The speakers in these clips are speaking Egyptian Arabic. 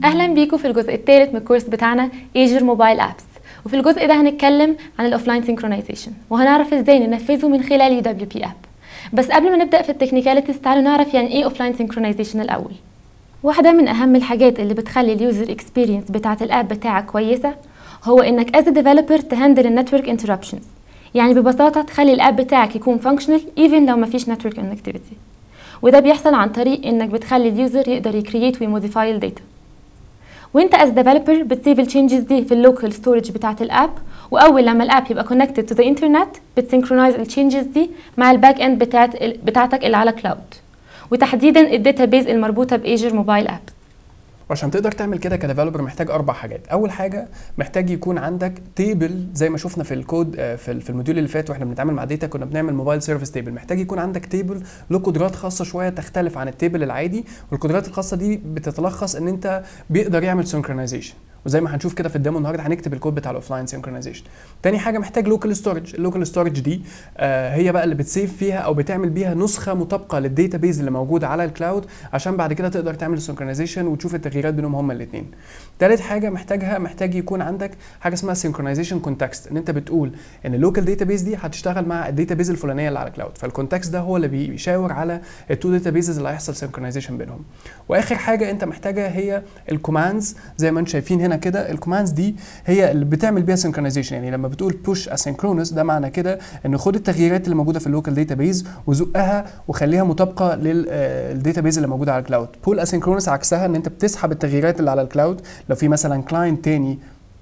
اهلا بيكم في الجزء الثالث من الكورس بتاعنا ايجر موبايل ابس وفي الجزء ده هنتكلم عن الاوفلاين سينكرونايزيشن وهنعرف ازاي ننفذه من خلال يو دبليو بي اب بس قبل ما نبدا في التكنيكاليتيز تعالوا نعرف يعني ايه اوفلاين سينكرونايزيشن الاول واحده من اهم الحاجات اللي بتخلي اليوزر اكسبيرينس بتاعه الاب بتاعك كويسه هو انك از ديفلوبر تهندل النتورك انتربشنز يعني ببساطه تخلي الاب بتاعك يكون فانكشنال ايفن لو مفيش نتورك كونكتيفيتي وده بيحصل عن طريق انك بتخلي اليوزر يقدر يكرييت ويموديفاي الداتا وانت از ديفلوبر بتسيف التشينجز دي في اللوكال ستورج بتاعه الاب واول لما الاب يبقى كونكتد تو ذا انترنت بتسynchronise التشينجز دي مع الباك اند بتاعت بتاعتك اللي على كلاود وتحديدا الداتابيز المربوطه بايجر موبايل اب وعشان تقدر تعمل كده كديفلوبر محتاج اربع حاجات اول حاجه محتاج يكون عندك تيبل زي ما شفنا في الكود آه، في ال- في الموديول اللي فات واحنا بنتعامل مع داتا كنا بنعمل موبايل سيرفيس تيبل محتاج يكون عندك تيبل له قدرات خاصه شويه تختلف عن التيبل العادي والقدرات الخاصه دي بتتلخص ان انت بيقدر يعمل سينكرونايزيشن وزي ما هنشوف كده في الديمو النهارده هنكتب الكود بتاع الاوفلاين سينكرونايزيشن تاني حاجه محتاج لوكال ستورج اللوكال ستورج دي آه هي بقى اللي بتسيف فيها او بتعمل بيها نسخه مطابقه للداتا بيز اللي موجوده على الكلاود عشان بعد كده تقدر تعمل سينكرونايزيشن وتشوف التغييرات بينهم هما الاثنين تالت حاجه محتاجها محتاج يكون عندك حاجه اسمها سينكرونايزيشن كونتكست ان انت بتقول ان اللوكال داتا بيز دي هتشتغل مع الداتا بيز الفلانيه اللي على الكلاود فالكونتكست ده هو اللي بيشاور على التو داتا بيزز اللي هيحصل سينكرونايزيشن بينهم واخر حاجه انت محتاجها هي الكوماندز زي ما انتم شايفين هنا كده الكوماندز دي هي اللي بتعمل بيها سينكرونايزيشن يعني لما بتقول بوش اسynchronous ده معنى كده ان خد التغييرات اللي موجوده في اللوكال داتا بيز وزقها وخليها مطابقه للداتا بيز اللي موجوده على الكلاود بول اسynchronous عكسها ان انت بتسحب التغييرات اللي على الكلاود لو في مثلا كلاينت تاني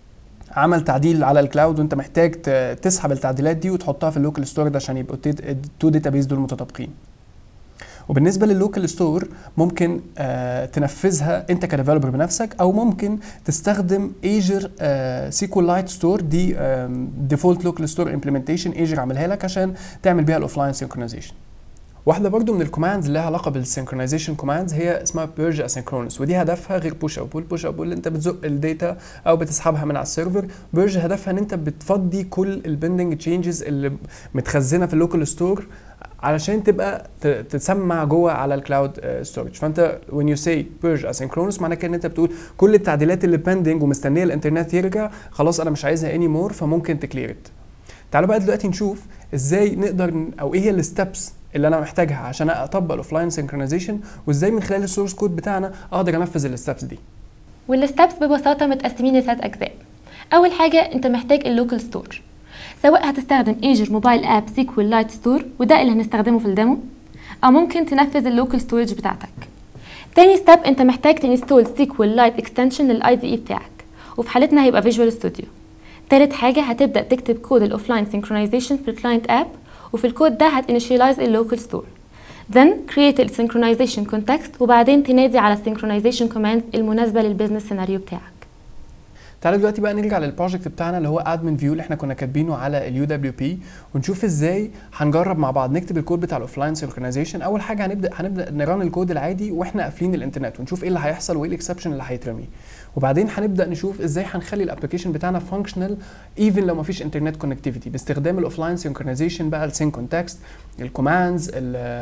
عمل تعديل على الكلاود وانت محتاج ت- تسحب التعديلات دي وتحطها في اللوكال ستورج عشان يبقوا التو داتا بيز دول متطابقين وبالنسبه لللوكال ستور ممكن آه تنفذها انت كديفلوبر بنفسك او ممكن تستخدم ايجر سيكول لايت ستور دي ديفولت لوكال ستور امبلمنتيشن ايجر عملها لك عشان تعمل بيها الاوفلاين سينكرونايزيشن واحده برضو من الكوماندز اللي لها علاقه بالسينكرونايزيشن كوماندز هي اسمها بيرج اسynchronous ودي هدفها غير بوش او بول بوش او بول انت بتزق الداتا او بتسحبها من على السيرفر بيرج هدفها ان انت بتفضي كل البندنج تشينجز اللي متخزنه في اللوكال ستور علشان تبقى ت- تتسمع جوه على الكلاود ستورج فانت when you say purge asynchronous معنى كده ان انت بتقول كل التعديلات اللي pending ومستنيه الانترنت يرجع خلاص انا مش عايزها اني مور فممكن تكليرت تعالوا بقى دلوقتي نشوف ازاي نقدر ن- او ايه هي الستبس اللي انا محتاجها عشان اطبق الاوفلاين سينكرونايزيشن وازاي من خلال السورس كود بتاعنا اقدر انفذ الستبس دي والستبس ببساطه متقسمين لثلاث اجزاء اول حاجه انت محتاج اللوكال ستور سواء هتستخدم ايجر موبايل اب سيكوال لايت ستور وده اللي هنستخدمه في الديمو او ممكن تنفذ اللوكال ستورج بتاعتك تاني ستيب انت محتاج تنستول سيكوال لايت اكستنشن للاي دي اي بتاعك وفي حالتنا هيبقى فيجوال ستوديو تالت حاجه هتبدا تكتب كود الاوفلاين سينكرونايزيشن في الكلاينت اب وفي الكود ده هتinitialize اللوكال ستور then create ال synchronization context وبعدين تنادي على synchronization commands المناسبة للبيزنس سيناريو بتاعك تعالوا دلوقتي بقى نرجع للبروجكت بتاعنا اللي هو ادمن فيو اللي احنا كنا كاتبينه على اليو دبليو بي ونشوف ازاي هنجرب مع بعض نكتب الكود بتاع الاوفلاين سينكرونايزيشن اول حاجه هنبدا هنبدا نران الكود العادي واحنا قافلين الانترنت ونشوف ايه اللي هيحصل وايه الاكسبشن اللي هيترمي وبعدين هنبدا نشوف ازاي هنخلي الابلكيشن بتاعنا فانكشنال ايفن لو مفيش انترنت كونكتيفيتي باستخدام الاوفلاين سينكرونايزيشن بقى السين كونتكست الكوماندز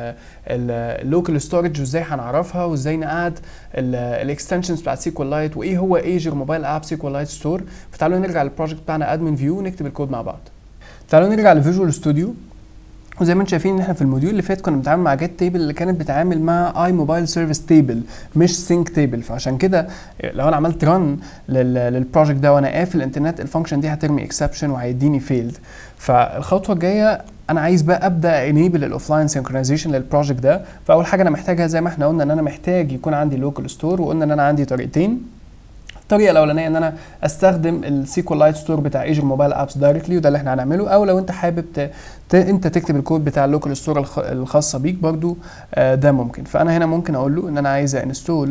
اللوكال ستورج وازاي هنعرفها وازاي نقعد الاكستنشنز بتاعت سيكوال لايت وايه هو ايجر موبايل اب سيكوال لايت ستور فتعالوا نرجع للبروجكت بتاعنا ادمن فيو ونكتب الكود مع بعض تعالوا نرجع لفيجوال ستوديو وزي ما انتم شايفين ان احنا في الموديول اللي فات كنا بنتعامل مع جيت تيبل اللي كانت بتتعامل مع اي موبايل سيرفيس تيبل مش سينك تيبل فعشان كده لو انا عملت رن للبروجكت ده وانا قافل الانترنت الفانكشن دي هترمي اكسبشن وهيديني فيلد فالخطوه الجايه انا عايز بقى ابدا انيبل الاوفلاين سينكرونايزيشن للبروجكت ده فاول حاجه انا محتاجها زي ما احنا قلنا ان انا محتاج يكون عندي لوكال ستور وقلنا ان انا عندي طريقتين الطريقه الاولانيه ان انا استخدم السيكوال لايت ستور بتاع ايجر موبايل ابس دايركتلي وده اللي احنا هنعمله او لو انت حابب ت... ت... انت تكتب الكود بتاع اللوكال ستور الخ... الخاصه بيك برضو آه ده ممكن فانا هنا ممكن اقول له ان انا عايز انستول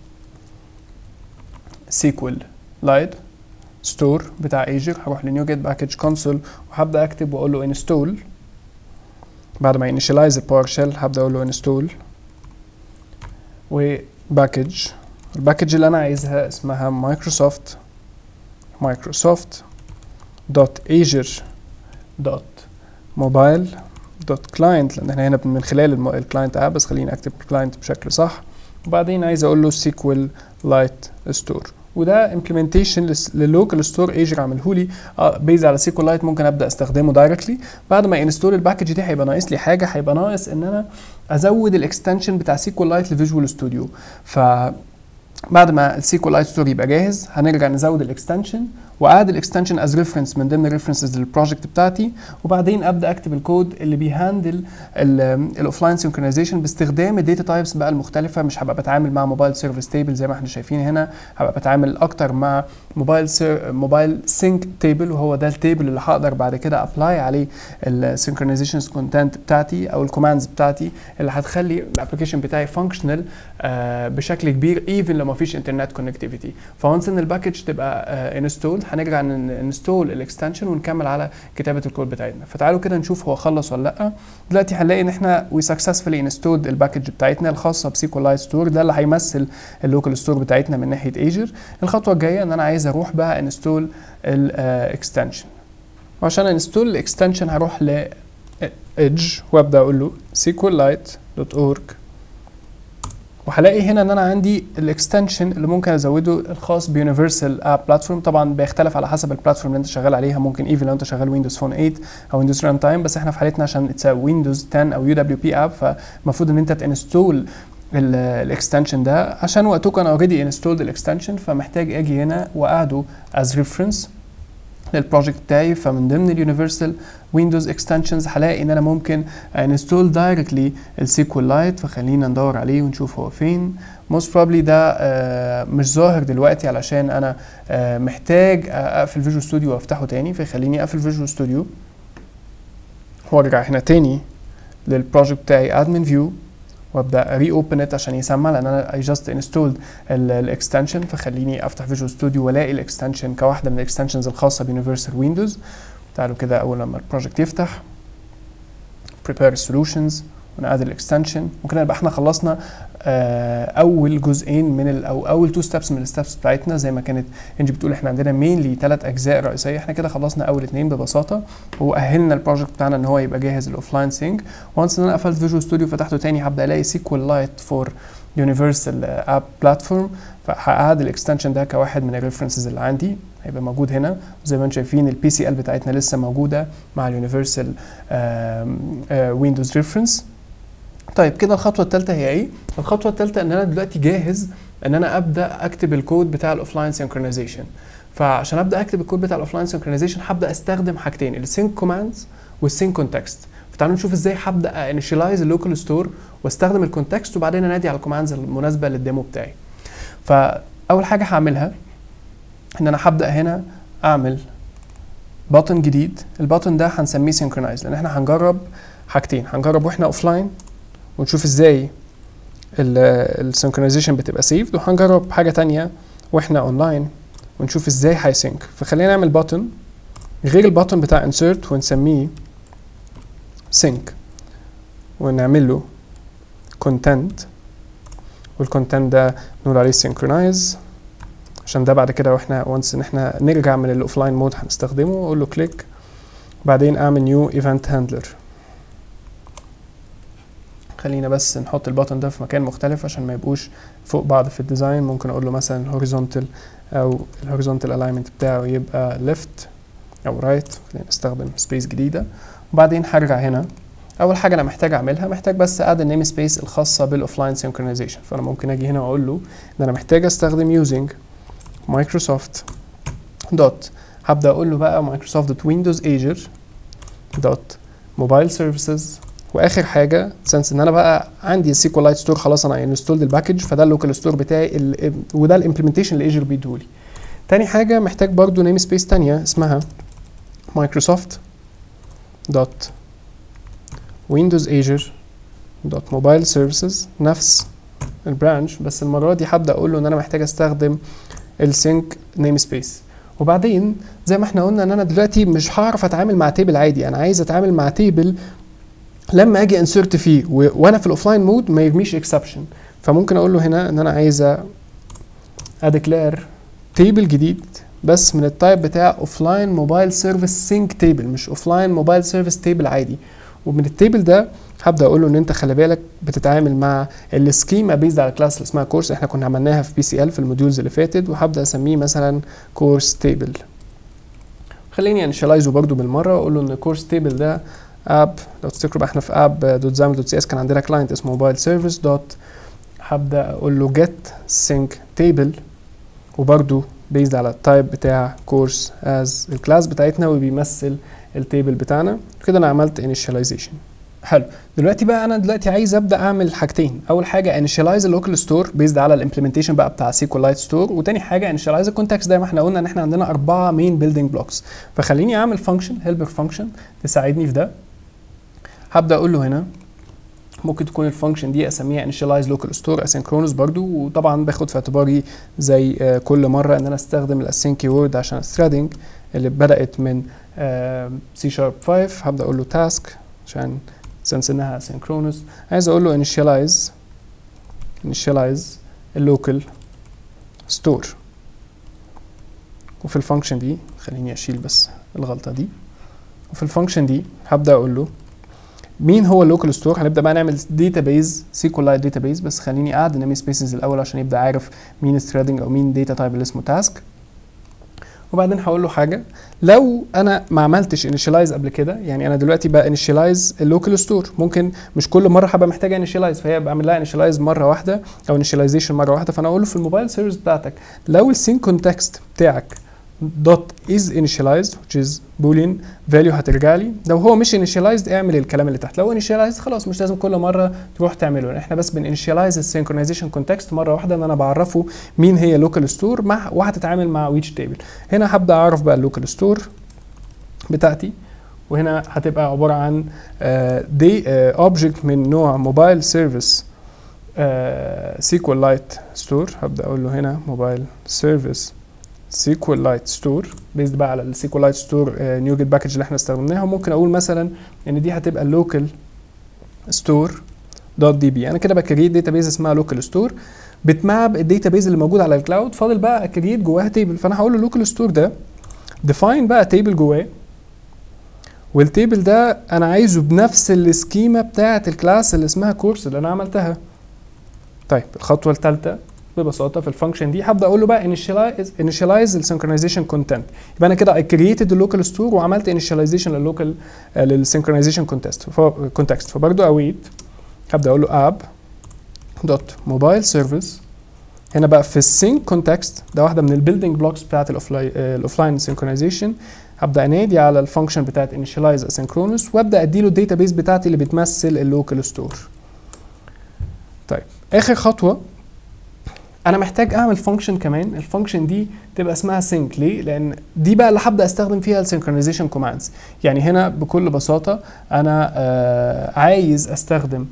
سيكوال لايت ستور بتاع ايجر هروح لنيو جيت باكج كونسول وهبدا اكتب واقول له انستول بعد ما initialize الباور شيل هبدا اقول له انستول وباكج الباكج اللي انا عايزها اسمها مايكروسوفت مايكروسوفت دوت ايجر دوت موبايل دوت كلاينت لان احنا هنا من خلال الكلاينت اب بس خليني اكتب كلاينت بشكل صح وبعدين عايز اقول له سيكوال لايت ستور وده امبلمنتيشن لللوكال ستور ايجر عمله لي بيز على سيكوال لايت ممكن ابدا استخدمه دايركتلي بعد ما انستول الباكج دي هيبقى ناقص لي حاجه هيبقى ناقص ان انا ازود الاكستنشن بتاع سيكوال لايت لفيجوال ستوديو ف بعد ما السيكوال لايت ستور يبقى جاهز هنرجع نزود الاكستنشن واد الاكستنشن از ريفرنس من ضمن الريفرنسز للبروجكت بتاعتي وبعدين ابدا اكتب الكود اللي بيهاندل الاوفلاين سينكرونايزيشن باستخدام الداتا تايبس بقى المختلفه مش هبقى بتعامل مع موبايل سيرفيس تيبل زي ما احنا شايفين هنا هبقى بتعامل اكتر مع موبايل سير موبايل سينك تيبل وهو ده التيبل اللي هقدر بعد كده ابلاي عليه السينكرونايزيشن كونتنت بتاعتي او الكوماندز بتاعتي اللي هتخلي الابلكيشن بتاعي فانكشنال آه بشكل كبير ايفن لو ما فيش انترنت كونكتيفيتي فونس ان الباكج تبقى انستول uh, هنرجع ننستول الاكستنشن ونكمل على كتابه الكود بتاعتنا فتعالوا كده نشوف هو خلص ولا لا دلوقتي هنلاقي ان احنا وي سكسسفولي انستولد الباكج بتاعتنا الخاصه بسيكوال لايت ستور ده اللي هيمثل اللوكال ستور بتاعتنا من ناحيه ايجر الخطوه الجايه ان انا عايز اروح بقى انستول الاكستنشن وعشان انستول الاكستنشن هروح ل edge وابدا اقول له sqlite.org وهلاقي هنا ان انا عندي الاكستنشن اللي ممكن ازوده الخاص بيونيفرسال اب بلاتفورم طبعا بيختلف على حسب البلاتفورم اللي انت شغال عليها ممكن ايفن لو انت شغال ويندوز فون 8 او ويندوز ران تايم بس احنا في حالتنا عشان اتس ويندوز 10 او يو دبليو بي اب فالمفروض ان انت تنستول الاكستنشن ده عشان وقتك انا اوريدي انستولد الاكستنشن فمحتاج اجي هنا واقعده از ريفرنس للبروجكت بتاعي فمن ضمن اليونيفرسال ويندوز اكستنشنز هلاقي ان انا ممكن انستول دايركتلي السيكوال لايت فخلينا ندور عليه ونشوف هو فين موست بروبلي ده آه مش ظاهر دلوقتي علشان انا آه محتاج اقفل فيجوال ستوديو وافتحه تاني فيخليني اقفل فيجوال ستوديو وارجع هنا تاني للبروجكت بتاعي ادمن فيو وابدا ري اوبن ات عشان يسمع لان انا اي جاست انستولد الاكستنشن فخليني افتح فيجوال ستوديو والاقي الاكستنشن كواحده من الاكستنشنز الخاصه بيونيفرسال ويندوز تعالوا كده اول لما البروجكت يفتح prepare solutions ونقعد الاكستنشن ممكن يبقى احنا خلصنا آه اول جزئين من ال او اول تو ستابس من الستابس بتاعتنا زي ما كانت انجي بتقول احنا عندنا مينلي ثلاث اجزاء رئيسيه احنا كده خلصنا اول اثنين ببساطه واهلنا البروجكت بتاعنا ان هو يبقى جاهز الاوفلاين سينك وانس ان انا قفلت فيجوال ستوديو فتحته تاني هبدا الاقي سيكوال لايت فور يونيفرسال اب بلاتفورم فهقعد الاكستنشن ده كواحد من الريفرنسز اللي عندي هيبقى موجود هنا زي ما انتم شايفين البي سي ال بتاعتنا لسه موجوده مع اليونيفرسال ويندوز ريفرنس طيب كده الخطوه الثالثه هي ايه الخطوه الثالثه ان انا دلوقتي جاهز ان انا ابدا اكتب الكود بتاع الاوفلاين سينكرونايزيشن فعشان ابدا اكتب الكود بتاع الاوفلاين سينكرونايزيشن هبدا استخدم حاجتين السينك كوماندز والسينك كونتكست فتعالوا نشوف ازاي هبدا انيشلايز اللوكال ستور واستخدم الكونتكست وبعدين انادي على الكوماندز المناسبه للديمو بتاعي فاول حاجه هعملها ان انا هبدا هنا اعمل بutton جديد البutton ده هنسميه سينكرونايز لان احنا هنجرب حاجتين هنجرب واحنا اوفلاين ونشوف ازاي السينكرونايزيشن بتبقى سيفد وهنجرب حاجه تانية واحنا اونلاين ونشوف ازاي هيسينك فخلينا نعمل بutton غير البutton بتاع insert ونسميه sync ونعمل له content والكونتنت ده نقول عليه synchronize عشان ده بعد كده واحنا وانس ان احنا نرجع من الاوفلاين مود هنستخدمه واقول له كليك بعدين اعمل نيو ايفنت هاندلر خلينا بس نحط البutton ده في مكان مختلف عشان ما يبقوش فوق بعض في الديزاين ممكن اقول له مثلا الهوريزونتال او الهوريزونتال الاينمنت بتاعه يبقى ليفت او رايت right. خلينا نستخدم سبيس جديده وبعدين هرجع هنا اول حاجه انا محتاج اعملها محتاج بس اد النيم سبيس الخاصه بالاوفلاين سينكرونايزيشن فانا ممكن اجي هنا واقول له ان انا محتاج استخدم يوزنج مايكروسوفت دوت هبدا اقول له بقى مايكروسوفت دوت ويندوز ايجر دوت موبايل سيرفيسز واخر حاجه سنس ان انا بقى عندي السيكوال لايت ستور خلاص انا انستولد الباكج فده اللوكال ستور بتاعي وده الامبلمنتيشن اللي ايجر بيديهولي تاني حاجه محتاج برضو نيم سبيس تانية اسمها مايكروسوفت دوت ويندوز ايجر دوت موبايل سيرفيسز نفس البرانش بس المره دي هبدا اقول له ان انا محتاج استخدم السينك نيم سبيس وبعدين زي ما احنا قلنا ان انا دلوقتي مش هعرف اتعامل مع تيبل عادي انا عايز اتعامل مع تيبل لما اجي انسرت فيه و... وانا في الاوفلاين مود ما يرميش اكسبشن فممكن اقول له هنا ان انا عايز اديكلير تيبل جديد بس من التايب بتاع اوفلاين موبايل سيرفيس سينك تيبل مش اوفلاين موبايل سيرفيس تيبل عادي ومن التيبل ده هبدا اقول له ان انت خلي بالك بتتعامل مع السكيما بيزد على كلاس اللي اسمها كورس احنا كنا عملناها في بي سي ال في الموديولز اللي فاتت وهبدا اسميه مثلا كورس تيبل خليني انشلايزه برده بالمره واقول له ان الكورس تيبل ده اب لو تفتكروا بقى احنا في اب دوت زامل دوت سي اس كان عندنا كلاينت اسمه موبايل سيرفيس دوت هبدا اقول له جيت سينك تيبل وبرده بيزد على التايب بتاع كورس از الكلاس بتاعتنا وبيمثل التيبل بتاعنا كده انا عملت initialization حلو دلوقتي بقى انا دلوقتي عايز ابدا اعمل حاجتين اول حاجه انيشاليز اللوكال ستور بيزد على الامبلمنتيشن بقى بتاع سيكول لايت ستور وتاني حاجه انيشاليز الكونتكست زي ما احنا قلنا ان احنا عندنا اربعه مين بيلدينج بلوكس فخليني اعمل فانكشن هيلبر فانكشن تساعدني في ده هبدا اقول له هنا ممكن تكون الفانكشن دي اسميها initialize local store asynchronous برضو وطبعا باخد في اعتباري زي آه كل مره ان انا استخدم الاسين كيورد عشان الثريدنج اللي بدات من سي شارب 5 هبدا اقول له تاسك عشان سنس انها synchronous عايز اقول له initialize initialize اللوكال store وفي الفانكشن دي خليني اشيل بس الغلطه دي وفي الفانكشن دي هبدا اقول له مين هو اللوكال ستور هنبدا بقى نعمل داتابيز سيكولايت داتابيز بس خليني اقعد نيمي سبيسز الاول عشان يبدا عارف مين الثريدنج او مين داتا تايب اللي اسمه تاسك وبعدين هقول له حاجه لو انا ما عملتش انيشلايز قبل كده يعني انا دلوقتي بقى انيشلايز اللوكال ستور ممكن مش كل مره هبقى محتاج انيشلايز فهي بعمل لها انيشلايز مره واحده او انيشلايزيشن مره واحده فانا اقول له في الموبايل سيرفيس بتاعتك لو السين كونتكست بتاعك دوت is initialized which is boolean value هترجع لي لو هو مش initialized اعمل الكلام اللي تحت لو initialized خلاص مش لازم كل مره تروح تعمله احنا بس بن initialize السynchronization context مره واحده ان انا بعرفه مين هي local store مع وهتتعامل مع which table هنا هبدا اعرف بقى اللوكال ستور بتاعتي وهنا هتبقى عباره عن دي اوبجكت من نوع موبايل سيرفيس سيكوال لايت ستور هبدا اقول له هنا موبايل سيرفيس سيكوال لايت ستور بيزد بقى على السيكوال لايت ستور نيو جيت باكج اللي احنا استخدمناها وممكن اقول مثلا ان دي هتبقى لوكال ستور دوت دي بي انا كده بكريت داتابيز اسمها لوكال ستور بتماب الداتابيز اللي موجود على الكلاود فاضل بقى اكريت جواها تيبل فانا هقول له لوكال ستور ده ديفاين بقى تيبل جواه والتيبل ده انا عايزه بنفس السكيما بتاعه الكلاس اللي اسمها كورس اللي انا عملتها طيب الخطوه الثالثه ببساطه في الفانكشن دي هبدا اقول له بقى initialize initialize السynchronization content يبقى انا كده I created اللوكال ستور وعملت initialization لللوكال للسynchronization context context فبرضه await هبدا اقول له app دوت موبايل سيرفيس هنا بقى في السync كونتكست ده واحده من البيلدينج بلوكس بتاعت الاوفلاين سينكرونايزيشن هبدا انادي على الفانكشن بتاعت initialize asynchronous وابدا اديله الداتابيز بتاعتي اللي بتمثل اللوكال ستور طيب اخر خطوه انا محتاج اعمل فانكشن كمان الفانكشن دي تبقى اسمها سينك ليه لان دي بقى اللي هبدا استخدم فيها السynchronization كوماندز يعني هنا بكل بساطه انا آه عايز استخدم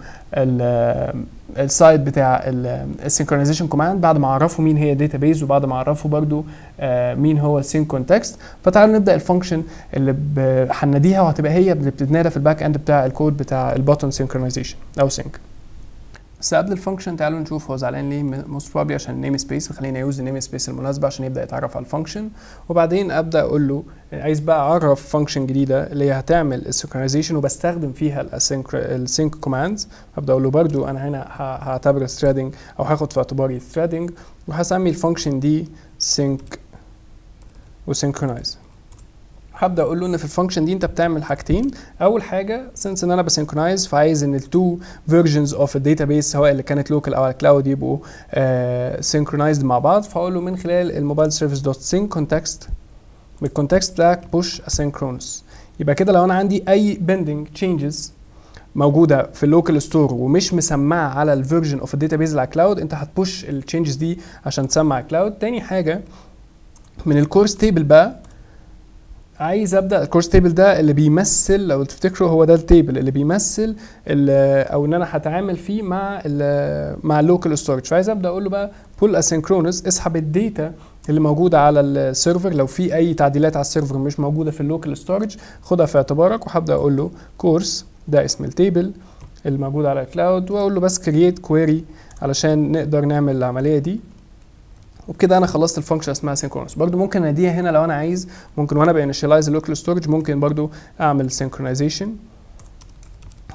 السايد بتاع السynchronization كوماند بعد ما اعرفه مين هي داتابيز وبعد ما اعرفه برضو آه مين هو السينك كونتكست فتعالوا نبدا الفانكشن اللي هناديها وهتبقى هي اللي بتتنادى في الباك اند بتاع الكود بتاع البوتن سينكرونايزيشن او سينك بس قبل الفانكشن تعالوا نشوف هو زعلان ليه موست بروبلي عشان النيم سبيس فخلينا يوز النيم سبيس المناسبه عشان يبدا يتعرف على الفانكشن وبعدين ابدا اقول له عايز بقى اعرف فانكشن جديده اللي هي هتعمل السynchronization وبستخدم فيها السync كوماندز هبدا اقول له برده انا هنا هعتبر threading او هاخد في اعتباري threading وهسمي الفانكشن دي sync وsynchronize هبدا اقول له ان في الفانكشن دي انت بتعمل حاجتين اول حاجه سنس ان انا بسynchronise فعايز ان التو فيرجنز اوف الداتابيس سواء اللي كانت لوكال او على الكلاود يبقوا سينكرونايزد مع بعض فاقول له من خلال الموبايل سيرفيس دوت سينك كونتكست بالكونتكست بتاعك بوش اسynchronous يبقى كده لو انا عندي اي بندنج تشينجز موجوده في اللوكال ستور ومش مسمعه على الفيرجن اوف الداتابيز اللي على الكلاود انت هتبوش التشينجز دي عشان تسمع على الكلاود تاني حاجه من الكورس تيبل بقى عايز ابدا الكورس تيبل ده اللي بيمثل لو تفتكروا هو ده التيبل اللي بيمثل او ان انا هتعامل فيه مع ال مع اللوكال ستورج فعايز ابدا اقول له بقى بول اسynchronous اسحب الداتا اللي موجوده على السيرفر لو في اي تعديلات على السيرفر مش موجوده في اللوكال ستورج خدها في اعتبارك وهبدا اقول له كورس ده اسم التيبل اللي موجود على الكلاود واقول له بس كرييت كويري علشان نقدر نعمل العمليه دي وبكده انا خلصت الفانكشن اسمها سينكرونس برضو ممكن اناديها هنا لو انا عايز ممكن وانا بانيشلايز اللوكال ستورج ممكن برضو اعمل سينكرونايزيشن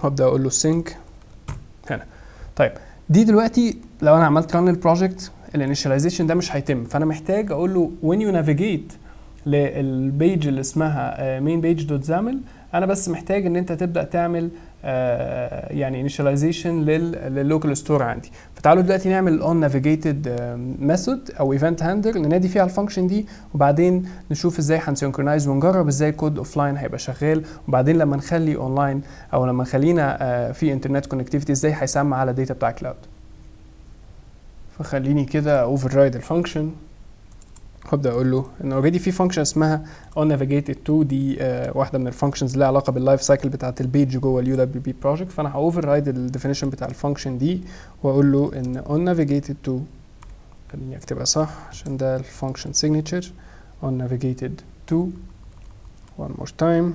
وابدا اقول له سينك هنا طيب دي دلوقتي لو انا عملت ران للبروجكت الانيشاليزيشن ده مش هيتم فانا محتاج اقول له when you navigate للبيج اللي اسمها main page دوت زامل انا بس محتاج ان انت تبدا تعمل آه، يعني انيشاليزيشن لللوكال ستور عندي فتعالوا دلوقتي نعمل اون نافيجيتد ميثود او ايفنت هاندلر ننادي فيها الفانكشن دي وبعدين نشوف ازاي هنسynchronise ونجرب ازاي كود اوف لاين هيبقى شغال وبعدين لما نخلي اونلاين او لما نخلينا آه، في انترنت كونكتيفيتي ازاي هيسمع على الداتا بتاع كلاود فخليني كده اوفر رايد الفانكشن هبدا اقول له ان اوريدي في فانكشن اسمها on navigated to دي آه واحده من الفانكشنز لها علاقه باللايف سايكل بتاعت البيج جوه اليو دبليو بي بروجكت فانا هاوفر رايد الديفينيشن بتاع الفانكشن دي واقول له ان on navigated to خليني اكتبها صح عشان ده الفانكشن signature on navigated to one more time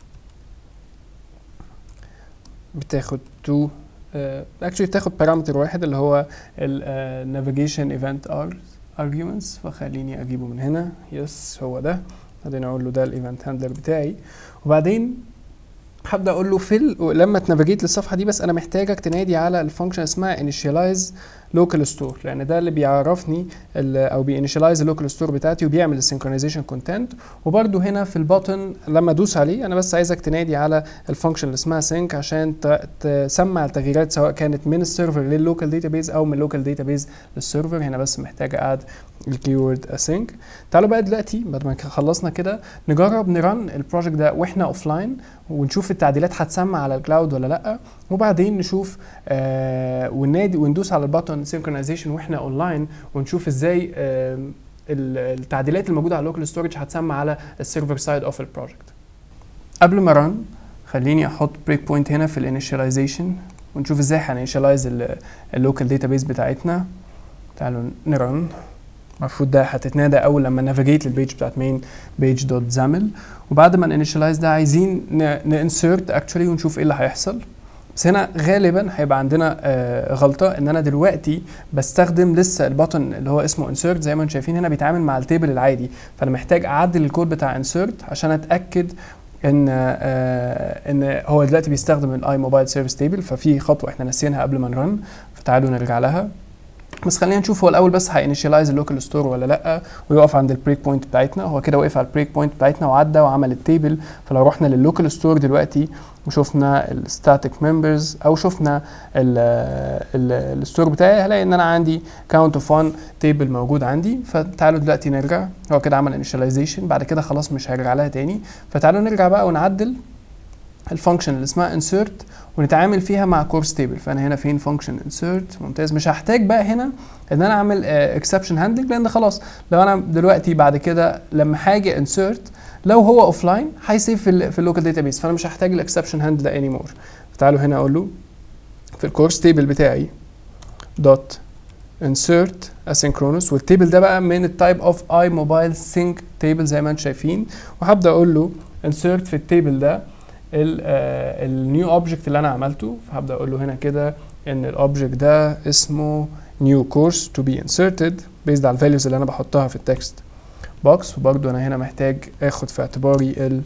بتاخد to اكشلي uh, بتاخد بارامتر واحد اللي هو ال navigation event arguments فخليني اجيبه من هنا يس هو ده بعدين اقول له ده الايفنت هاندلر بتاعي وبعدين هبدا اقول له في ال... لما تنافيجيت للصفحه دي بس انا محتاجك تنادي على الفانكشن اسمها initialize local store لان ده اللي بيعرفني ال... او بينيشاليز اللوكال ستور بتاعتي وبيعمل السynchronization كونتنت وبرده هنا في البutton لما ادوس عليه انا بس عايزك تنادي على الفانكشن اللي اسمها sync عشان ت... تسمع التغييرات سواء كانت من السيرفر لللوكال داتابيز او من اللوكال داتابيز للسيرفر هنا بس محتاج اد الكيورد async تعالوا بقى دلوقتي بعد ما خلصنا كده نجرب نرن البروجكت ده واحنا اوف لاين ونشوف التعديلات هتسمع على الكلاود ولا لا وبعدين نشوف آه ونادي وندوس على البutton سينكرونايزيشن واحنا اونلاين ونشوف ازاي آه التعديلات الموجوده على اللوكال ستورج هتسمع على السيرفر سايد اوف البروجكت قبل ما رن خليني احط بريك بوينت هنا في الانيشاليزيشن ونشوف ازاي هنيشاليز اللوكال داتابيز بتاعتنا تعالوا نرن المفروض ده هتتنادى اول لما نافيجيت للبيج بتاعت مين بيج دوت زامل وبعد ما نانيشاليز ده عايزين نانسرت اكشولي ونشوف ايه اللي هيحصل بس هنا غالبا هيبقى عندنا آه غلطه ان انا دلوقتي بستخدم لسه البutton اللي هو اسمه insert زي ما انتم شايفين هنا بيتعامل مع التيبل العادي فانا محتاج اعدل الكود بتاع insert عشان اتاكد ان آه ان هو دلوقتي بيستخدم الاي موبايل سيرفيس تيبل ففي خطوه احنا نسيناها قبل ما نرن فتعالوا نرجع لها بس خلينا نشوف هو الاول بس هينيشاليز اللوكال ستور ولا لا ويقف عند البريك بوينت بتاعتنا هو كده وقف على البريك بوينت بتاعتنا وعدى وعمل التيبل فلو رحنا لللوكال ستور دلوقتي وشفنا الستاتيك ممبرز او شفنا الستور بتاعي هلاقي ان انا عندي كاونت اوف 1 تيبل موجود عندي فتعالوا دلوقتي نرجع هو كده عمل انيشاليزيشن بعد كده خلاص مش هيرجع لها تاني فتعالوا نرجع بقى ونعدل الفانكشن اللي اسمها insert ونتعامل فيها مع كورس تيبل فانا هنا فين فانكشن insert ممتاز مش هحتاج بقى هنا ان انا اعمل اكسبشن uh, هاندلنج لان خلاص لو انا دلوقتي بعد كده لما هاجي insert لو هو اوف لاين هيسيف في ال في اللوكال داتابيس فانا مش هحتاج الاكسبشن هاندل ده اني مور فتعالوا هنا اقول له في الكورس تيبل بتاعي دوت insert asynchronous والتيبل ده بقى من التايب اوف اي موبايل sync تيبل زي ما انتم شايفين وهبدا اقول له insert في التيبل ده النيو اوبجكت اللي انا عملته فهبدا اقول له هنا كده ان الاوبجكت ده اسمه new course to be inserted based على الفاليوز اللي انا بحطها في التكست بوكس وبرده انا هنا محتاج اخد في اعتباري ال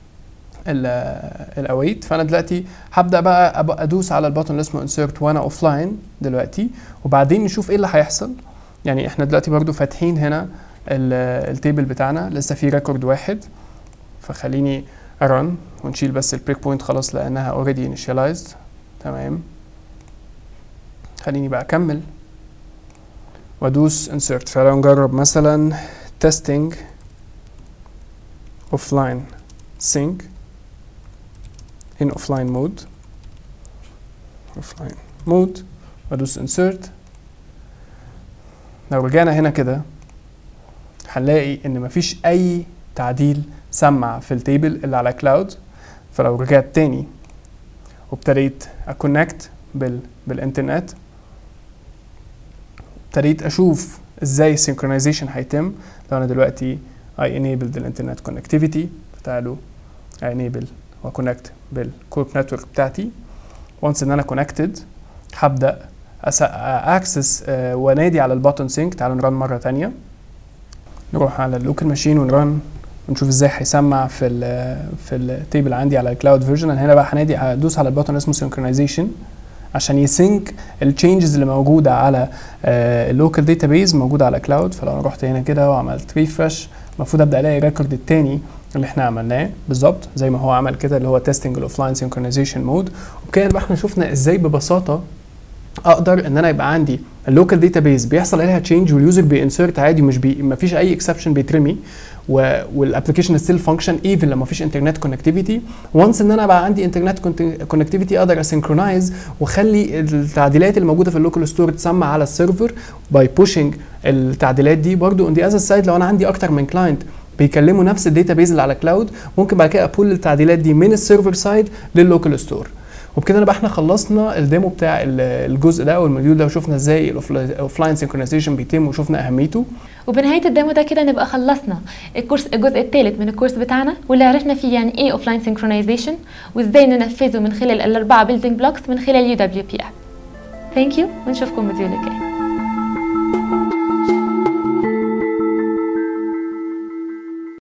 الاويت فانا دلوقتي هبدا بقى ادوس على البutton اللي اسمه insert وانا اوف لاين دلوقتي وبعدين نشوف ايه اللي هيحصل يعني احنا دلوقتي برده فاتحين هنا التيبل بتاعنا لسه في ريكورد واحد فخليني ارن ونشيل بس البريك بوينت خلاص لانها اوريدي انيشاليزد تمام خليني بقى اكمل وادوس insert فلو نجرب مثلا testing offline sync in offline mode offline mode وادوس insert لو رجعنا هنا كده هنلاقي ان مفيش اي تعديل سمع في التيبل اللي على كلاود فلو رجعت تاني وابتديت اكونكت بال بالانترنت ابتديت اشوف ازاي السينكرونايزيشن هيتم لو انا دلوقتي I enabled الانترنت كونكتيفيتي تعالوا I enable واكونكت بالكورب نتورك بتاعتي وانس ان انا كونكتد هبدا اكسس وانادي على البutton سينك تعالوا نرن مره تانية نروح على اللوكال ماشين ونرن ونشوف ازاي هيسمع في ال في التيبل عندي على الكلاود فيرجن انا هنا بقى هنادي هدوس على البutton اسمه سينكرونايزيشن عشان يسync التشينجز اللي موجوده على اللوكال داتابيز موجوده على كلاود فلو انا رحت هنا كده وعملت ريفرش المفروض ابدا الاقي الريكورد التاني اللي احنا عملناه بالظبط زي ما هو عمل كده اللي هو تيستنج الاوفلاين سينكرونايزيشن مود وبكده يبقى احنا شفنا ازاي ببساطه اقدر ان انا يبقى عندي اللوكال داتابيز بيحصل عليها تشينج واليوزر بينسرت عادي مش بي ما فيش اي اكسبشن بيترمي والابلكيشن ستيل فانكشن ايفن لما فيش انترنت كونكتيفيتي وانس ان انا بقى عندي انترنت كونكتيفيتي اقدر اسynchronise واخلي التعديلات اللي موجوده في اللوكال ستور تسمع على السيرفر باي بوشنج التعديلات دي برضو اون ذا اذر سايد لو انا عندي اكتر من كلاينت بيكلموا نفس الداتابيز اللي على كلاود ممكن بعد كده ابول التعديلات دي من السيرفر سايد لللوكال ستور وبكده نبقى احنا خلصنا الديمو بتاع الجزء ده او الموديول ده وشفنا ازاي الاوفلاين سينكرونايزيشن بيتم وشفنا اهميته وبنهايه الديمو ده كده نبقى خلصنا الكورس الجزء الثالث من الكورس بتاعنا واللي عرفنا فيه يعني ايه اوفلاين سينكرونايزيشن وازاي ننفذه من خلال الاربعه بيلدينج بلوكس من خلال يو دبليو بي اب ثانك يو ونشوفكم الفيديو اللي جاي